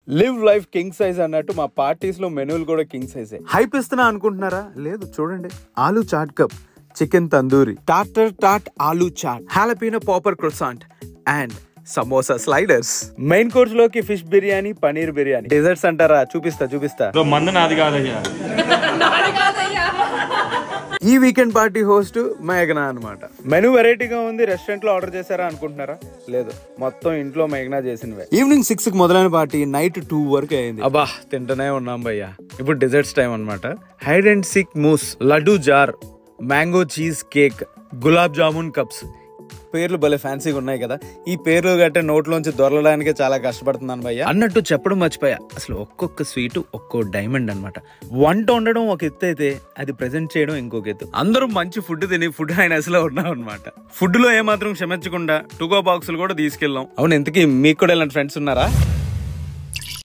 live life king size అన్నట్టు మా parties లో మెనూలు కూడా కింగ్ సైజే హైప్ ఇస్తున్నా అనుకుంటున్నారా లేదు చూడండి aloo chaat cup chicken tandoori tater tot aloo chaat jalapeno popper croissant and samosa sliders main course లోకి ఫిష్ బిర్యానీ పనీర్ బిర్యానీ డెజర్ట్స్ అంటారా చూపిస్తా చూపిస్తా మందు నాది కాదయ్యా ఈ వీకెండ్ పార్టీ హోస్ట్ మేఘనా అన్నమాట మెనూ వెరైటీగా ఉంది రెస్టారెంట్ లో ఆర్డర్ చేశారా అనుకుంటున్నారా లేదు మొత్తం ఇంట్లో మేఘనా చేసినవే ఈవినింగ్ సిక్స్ కి మొదలైన పార్టీ నైట్ టూ వరకు అయింది అబ్బా తింటూనే ఉన్నాం భయ్యా ఇప్పుడు డిజర్ట్స్ టైం అన్నమాట hide and seek mousse laddu jar mango cheese cake gulab jamun cups పేర్లు భలే ఫ్యాన్సీగా ఉన్నాయి కదా ఈ పేర్లు గట్టే నోట్లోంచి దొరలడానికే చాలా కష్టపడుతున్నాను భయ్య అన్నట్టు చెప్పడం మర్చిపోయా అసలు ఒక్కొక్క స్వీట్ ఒక్కో డైమండ్ అన్నమాట వంట వండడం ఒక ఎత్తు అయితే అది ప్రెజెంట్ చేయడం ఇంకొక ఎత్తు అందరూ మంచి ఫుడ్ తిని ఫుడ్ హైనెస్ ఉన్నాం అనమాట ఫుడ్ లో ఏమాత్రం క్షమించకుండా టుగో బాక్సులు కూడా తీసుకెళ్ళాం అవును ఇంతకీ మీకు కూడా ఇలాంటి ఫ్రెండ్స్ ఉన్నారా